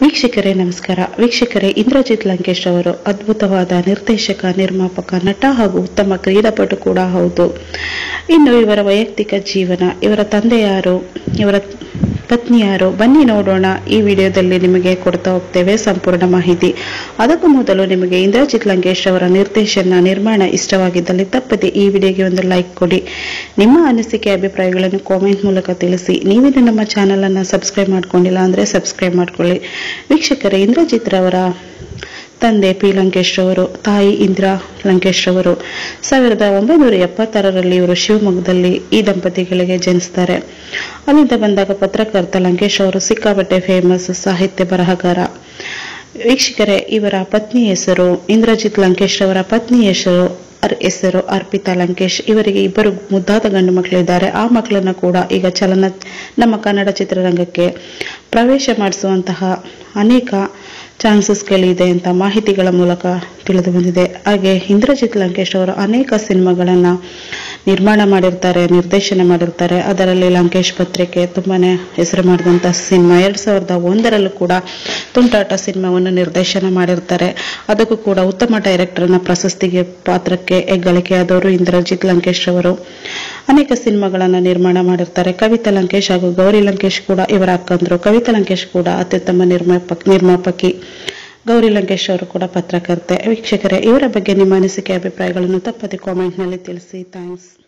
ವೀಕ್ಷಕರೇ ನಮಸ್ಕಾರ ವೀಕ್ಷಕರೇ ಇಂದ್ರಜಿತ್ ಲಂಕೇಶ್ ಅವರು ಅದ್ಭುತವಾದ ನಿರ್ದೇಶಕ ನಿರ್ಮಾಪಕ ನಟ ಹಾಗೂ ಉತ್ತಮ ಕ್ರೀಡಾಪಟು ಕೂಡ ಹೌದು ಇನ್ನು ಇವರ ವೈಯಕ್ತಿಕ ಜೀವನ ಇವರ ತಂದೆ ಯಾರು ಇವರ ಪತ್ನಿ ಯಾರು ಬನ್ನಿ ನೋಡೋಣ ಈ ವಿಡಿಯೋದಲ್ಲಿ ನಿಮಗೆ ಕೊಡ್ತಾ ಹೋಗ್ತೇವೆ ಸಂಪೂರ್ಣ ಮಾಹಿತಿ ಅದಕ್ಕೂ ಮೊದಲು ನಿಮಗೆ ಇಂದ್ರಜಿತ್ ಲಂಕೇಶ್ ಅವರ ನಿರ್ದೇಶನ ನಿರ್ಮಾಣ ಇಷ್ಟವಾಗಿದ್ದಲ್ಲಿ ತಪ್ಪದೆ ಈ ವಿಡಿಯೋಗೆ ಒಂದು ಲೈಕ್ ಕೊಡಿ ನಿಮ್ಮ ಅನಿಸಿಕೆ ಅಭಿಪ್ರಾಯಗಳನ್ನು ಕಾಮೆಂಟ್ ಮೂಲಕ ತಿಳಿಸಿ ನೀವಿನ್ನು ನಮ್ಮ ಚಾನಲ್ ಅನ್ನ ಸಬ್ಸ್ಕ್ರೈಬ್ ಮಾಡ್ಕೊಂಡಿಲ್ಲ ಅಂದ್ರೆ ಸಬ್ಸ್ಕ್ರೈಬ್ ಮಾಡ್ಕೊಳ್ಳಿ ವೀಕ್ಷಕರೇ ಇಂದ್ರಜಿತ್ ರವರ ತಂದೆ ಪಿ ಲಂಕೇಶ್ ಅವರು ತಾಯಿ ಇಂದಿರಾ ಲಂಕೇಶ್ ಅವರು ಸಾವಿರದ ಒಂಬೈನೂರ ಎಪ್ಪತ್ತಾರರಲ್ಲಿ ಇವರು ಶಿವಮೊಗ್ಗದಲ್ಲಿ ಈ ದಂಪತಿಗಳಿಗೆ ಜನಿಸ್ತಾರೆ ಅಲ್ಲಿಂದ ಬಂದಾಗ ಪತ್ರಕರ್ತ ಲಂಕೇಶ್ ಅವರು ಸಿಕ್ಕಾಪಟ್ಟೆ ಫೇಮಸ್ ಸಾಹಿತ್ಯ ಬರಹಗಾರ ವೀಕ್ಷಕರೇ ಇವರ ಪತ್ನಿ ಹೆಸರು ಇಂದ್ರಜಿತ್ ಲಂಕೇಶ್ ಅವರ ಪತ್ನಿ ಹೆಸರು ಅರ್- ಹೆಸರು ಅರ್ಪಿತಾ ಲಂಕೇಶ್ ಇವರಿಗೆ ಇಬ್ಬರು ಮುದ್ದಾದ ಗಂಡು ಮಕ್ಕಳಿದ್ದಾರೆ ಆ ಮಕ್ಕಳನ್ನ ಕೂಡ ಈಗ ಚಲನ ನಮ್ಮ ಕನ್ನಡ ಚಿತ್ರರಂಗಕ್ಕೆ ಪ್ರವೇಶ ಮಾಡಿಸುವಂತಹ ಅನೇಕ ಚಾನ್ಸಸ್ಗಳಿದೆ ಅಂತ ಮಾಹಿತಿಗಳ ಮೂಲಕ ತಿಳಿದು ಬಂದಿದೆ ಹಾಗೆ ಇಂದ್ರಜಿತ್ ಲಂಕೇಶ್ ಅವರು ಅನೇಕ ಸಿನಿಮಾಗಳನ್ನ ನಿರ್ಮಾಣ ಮಾಡಿರ್ತಾರೆ ನಿರ್ದೇಶನ ಮಾಡಿರ್ತಾರೆ ಅದರಲ್ಲಿ ಲಂಕೇಶ್ ಪತ್ರಿಕೆ ತುಂಬಾನೇ ಹೆಸರು ಮಾಡಿದಂಥ ಸಿನಿಮಾ ಎರಡ್ ಸಾವಿರದ ಒಂದರಲ್ಲೂ ಕೂಡ ತುಂಟಾಟ ಸಿನಿಮಾವನ್ನು ನಿರ್ದೇಶನ ಮಾಡಿರ್ತಾರೆ ಅದಕ್ಕೂ ಕೂಡ ಉತ್ತಮ ಡೈರೆಕ್ಟರ್ನ ಪ್ರಶಸ್ತಿಗೆ ಪಾತ್ರಕ್ಕೆ ಹೆಗ್ಗಳಿಕೆಯಾದವರು ಇಂದ್ರಜಿತ್ ಲಂಕೇಶ್ ಅವರು ಅನೇಕ ಸಿನಿಮಾಗಳನ್ನ ನಿರ್ಮಾಣ ಮಾಡಿರ್ತಾರೆ ಕವಿತಾ ಲಂಕೇಶ್ ಹಾಗೂ ಗೌರಿ ಲಂಕೇಶ್ ಕೂಡ ಇವರ ಅಕ್ಕಂದ್ರು ಕವಿತಾ ಲಂಕೇಶ್ ಕೂಡ ಅತ್ಯುತ್ತಮ ನಿರ್ಮಾಪಕ ನಿರ್ಮಾಪಕಿ ಗೌರಿ ಲಂಕೇಶ್ ಅವರು ಕೂಡ ಪತ್ರಕರ್ತೆ ವೀಕ್ಷಕರೇ ಇವರ ಬಗ್ಗೆ ನಿಮ್ಮ ಅನಿಸಿಕೆ ಅಭಿಪ್ರಾಯಗಳನ್ನು ತಪ್ಪದೆ ಕಾಮೆಂಟ್ನಲ್ಲಿ ತಿಳಿಸಿ ಥ್ಯಾಂಕ್ಸ್